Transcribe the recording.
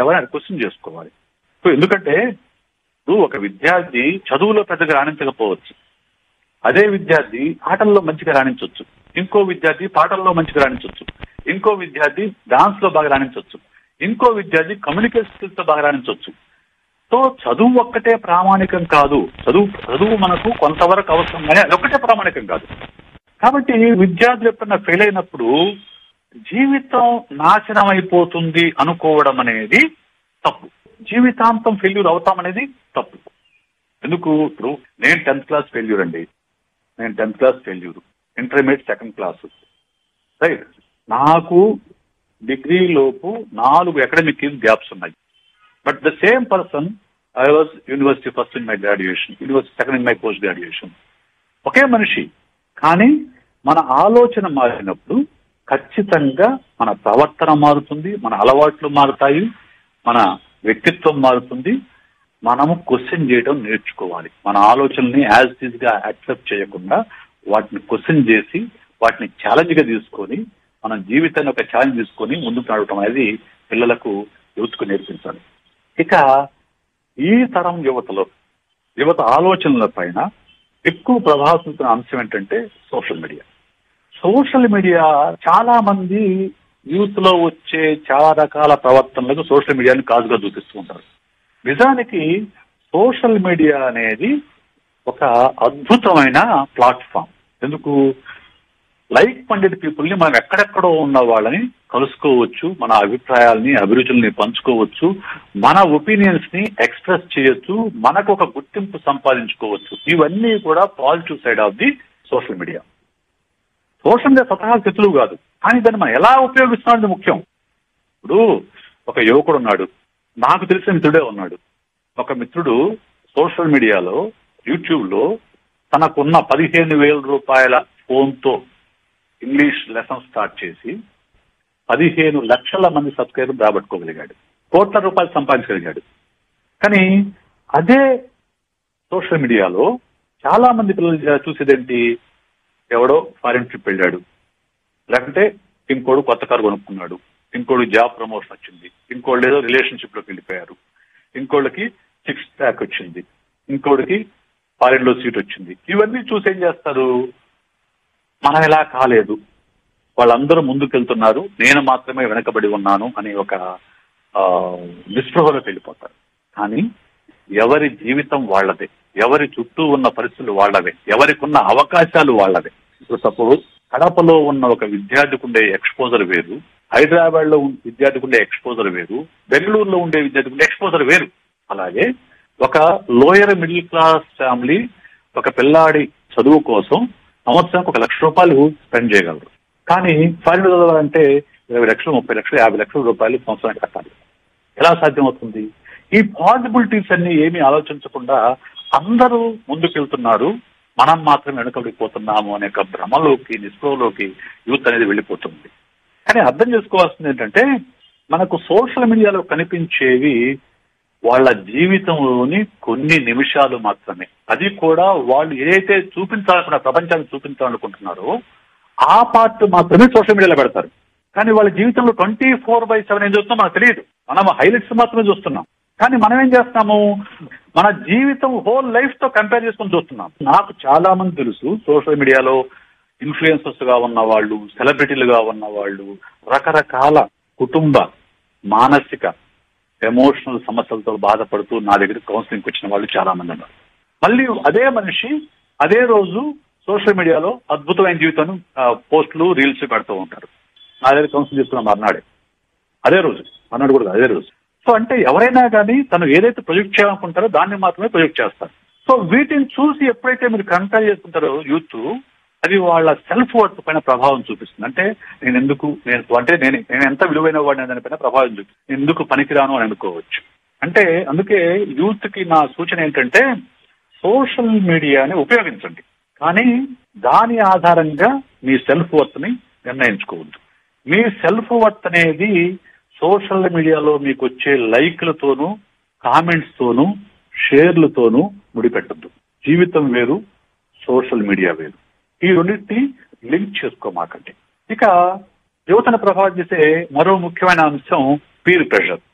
ఎవరైనా క్వశ్చన్ చేసుకోవాలి సో ఎందుకంటే ఇప్పుడు ఒక విద్యార్థి చదువులో పెద్దగా రాణించకపోవచ్చు అదే విద్యార్థి ఆటల్లో మంచిగా రాణించవచ్చు ఇంకో విద్యార్థి పాటల్లో మంచిగా రాణించవచ్చు ఇంకో విద్యార్థి డాన్స్ లో బాగా రాణించవచ్చు ఇంకో విద్యార్థి కమ్యూనికేషన్ స్కిల్స్ తో బాగా రాణించవచ్చు సో చదువు ఒక్కటే ప్రామాణికం కాదు చదువు చదువు మనకు కొంతవరకు అవసరం కానీ అది ఒక్కటే ప్రామాణికం కాదు కాబట్టి విద్యార్థులు ఎప్పుడన్నా ఫెయిల్ అయినప్పుడు జీవితం నాశనం అయిపోతుంది అనుకోవడం అనేది తప్పు జీవితాంతం ఫెయిల్యూర్ అవుతామనేది తప్పు ఎందుకు ఇప్పుడు నేను టెన్త్ క్లాస్ ఫెయిల్యూర్ అండి నేను tenth class failure intermediate second class right నాకు డిగ్రీ లోపు నాలుగు అకాడమిక్ గ్యాప్స్ ఉన్నాయి but the same person I was university first in my graduation university second in my post graduation ఒకే మనిషి కానీ మన ఆలోచన మారినప్పుడు ఖచ్చితంగా మన ప్రవర్తన మారుతుంది మన అలవాట్లు మారుతాయి మన వ్యక్తిత్వం మారుతుంది మనము క్వశ్చన్ చేయడం నేర్చుకోవాలి మన ఆలోచనల్ని యాజ్ ఈజ్ గా యాక్సెప్ట్ చేయకుండా వాటిని క్వశ్చన్ చేసి వాటిని ఛాలెంజ్ గా తీసుకొని మన జీవితాన్ని ఒక ఛాలెంజ్ తీసుకొని ముందుకు నడవటం అనేది పిల్లలకు యూత్కు నేర్పించాలి ఇక ఈ తరం యువతలో యువత ఆలోచనల పైన ఎక్కువ ప్రభావితున్న అంశం ఏంటంటే సోషల్ మీడియా సోషల్ మీడియా చాలా మంది యూత్ లో వచ్చే చాలా రకాల ప్రవర్తనలకు సోషల్ మీడియాని కాజుగా చూపిస్తూ ఉంటారు నిజానికి సోషల్ మీడియా అనేది ఒక అద్భుతమైన ప్లాట్ఫామ్ ఎందుకు లైక్ పండిట్ పీపుల్ ని మనం ఎక్కడెక్కడో ఉన్న వాళ్ళని కలుసుకోవచ్చు మన అభిప్రాయాల్ని అభిరుచుల్ని పంచుకోవచ్చు మన ఒపీనియన్స్ ని ఎక్స్ప్రెస్ చేయొచ్చు మనకు ఒక గుర్తింపు సంపాదించుకోవచ్చు ఇవన్నీ కూడా positive side of the social media social media స్వతహా శత్రువు కాదు కానీ దాన్ని మనం ఎలా ఉపయోగిస్తున్నాం ముఖ్యం ఇప్పుడు ఒక యువకుడు ఉన్నాడు నాకు తెలిసిన మిత్రుడే ఉన్నాడు ఒక మిత్రుడు సోషల్ మీడియాలో యూట్యూబ్ లో తనకున్న పదిహేను వేల రూపాయల ఫోన్ తో ఇంగ్లీష్ లెసన్ స్టార్ట్ చేసి పదిహేను లక్షల మంది సబ్స్క్రైబర్ రాబట్టుకోగలిగాడు కోట్ల రూపాయలు సంపాదించగలిగాడు కానీ అదే సోషల్ మీడియాలో చాలా మంది పిల్లలు చూసేదేంటి ఎవడో ఫారిన్ ట్రిప్ వెళ్ళాడు లేకుంటే ఇంకోడు కొత్త కారు కొనుక్కున్నాడు ఇంకోడు జాబ్ ప్రమోషన్ వచ్చింది ఇంకోళ్ళు ఏదో రిలేషన్షిప్ లోకి వెళ్ళిపోయారు ఇంకోళ్ళకి సిక్స్ ప్యాక్ వచ్చింది ఇంకోటికి ఫారిన్ లో సీట్ వచ్చింది ఇవన్నీ చూసి ఏం చేస్తారు మనం ఇలా కాలేదు వాళ్ళందరూ ముందుకెళ్తున్నారు నేను మాత్రమే వెనకబడి ఉన్నాను అని ఒక ఆ, నిస్పృహలోకి వెళ్ళిపోతారు కానీ ఎవరి జీవితం వాళ్ళదే ఎవరి చుట్టూ ఉన్న పరిస్థితులు వాళ్ళవే ఎవరికి ఉన్న అవకాశాలు వాళ్ళవే ఇప్పుడు సపోజ్ కడపలో ఉన్న ఒక విద్యార్థికి ఉండే ఎక్స్పోజర్ వేరు హైదరాబాద్ లో ఉన్న విద్యార్థికి ఉండే ఎక్స్పోజర్ వేరు బెంగళూరులో ఉండే విద్యార్థికి ఉండే ఎక్స్పోజర్ వేరు అలాగే ఒక లోయర్ మిడిల్ క్లాస్ ఫ్యామిలీ ఒక పిల్లాడి చదువు కోసం సంవత్సరానికి ఒక లక్ష రూపాయలు స్పెండ్ చేయగలరు కానీ ఫారిన్ చదవాలంటే ఇరవై లక్షలు ముప్పై లక్షలు యాభై లక్షల రూపాయలు సంవత్సరానికి కట్టాలి ఎలా సాధ్యమవుతుంది ఈ పాసిబిలిటీస్ అన్ని ఏమీ ఆలోచించకుండా అందరూ ముందుకెళ్తున్నారు మనం మాత్రం వెనుకబడిపోతున్నాము అనే ఒక భ్రమలోకి నిస్పృహలోకి యూత్ అనేది వెళ్ళిపోతుంది కానీ అర్థం చేసుకోవాల్సింది ఏంటంటే మనకు సోషల్ మీడియాలో కనిపించేవి వాళ్ళ జీవితంలోని కొన్ని నిమిషాలు మాత్రమే అది కూడా వాళ్ళు ఏదైతే చూపించాలనుకున్న ప్రపంచాన్ని చూపించాలనుకుంటున్నారో ఆ పార్ట్ మాత్రమే సోషల్ మీడియాలో పెడతారు కానీ వాళ్ళ జీవితంలో ట్వంటీ ఫోర్ బై సెవెన్ ఏం చూస్తున్నాం మనకు తెలియదు మనం హైలైట్స్ మాత్రమే చూస్తున్నాం కానీ మనం ఏం చేస్తాము మన జీవితం హోల్ లైఫ్ తో కంపేర్ చేసుకొని చూస్తున్నాం నాకు చాలా మంది తెలుసు సోషల్ మీడియాలో ఇన్ఫ్లుయెన్సర్స్ గా ఉన్న వాళ్ళు సెలబ్రిటీలుగా ఉన్న వాళ్ళు రకరకాల కుటుంబ మానసిక ఎమోషనల్ సమస్యలతో బాధపడుతూ నా దగ్గర కౌన్సిలింగ్ వచ్చిన వాళ్ళు చాలా మంది ఉన్నారు మళ్ళీ అదే మనిషి అదే రోజు సోషల్ మీడియాలో అద్భుతమైన జీవితం పోస్టులు రీల్స్ పెడుతూ ఉంటారు నా దగ్గర కౌన్సిలింగ్ తీసుకున్న మర్నాడే అదే రోజు మర్నాడు కూడా కాదు, అదే రోజు సో అంటే ఎవరైనా కానీ తను ఏదైతే ప్రొజెక్ట్ చేయాలనుకుంటారో దాన్ని మాత్రమే ప్రొజెక్ట్ చేస్తారు సో వీటిని చూసి ఎప్పుడైతే మీరు కంపేర్ చేసుకుంటారో యూత్ అది వాళ్ళ సెల్ఫ్ వర్త్ పైన ప్రభావం చూపిస్తుంది అంటే నేను ఎందుకు నేను అంటే నేను నేను ఎంత విలువైన వాడిని దానిపైన ప్రభావం చూపిస్తుంది నేను ఎందుకు పనికిరాను అని అనుకోవచ్చు అంటే అందుకే యూత్ కి నా సూచన ఏంటంటే సోషల్ మీడియాని ఉపయోగించండి కానీ దాని ఆధారంగా మీ సెల్ఫ్ వర్త్ ని నిర్ణయించుకోవద్దు మీ సెల్ఫ్ వర్త్ అనేది సోషల్ మీడియాలో మీకు వచ్చే లైక్లతోనూ కామెంట్స్ తోనూ షేర్లతోనూ ముడిపెట్టద్దు జీవితం వేరు సోషల్ మీడియా వేరు ఈ రెండింటిని లింక్ చేసుకోమాకండి ఇక యువతను ప్రభావం చేసే మరో ముఖ్యమైన అంశం పీర్ ప్రెషర్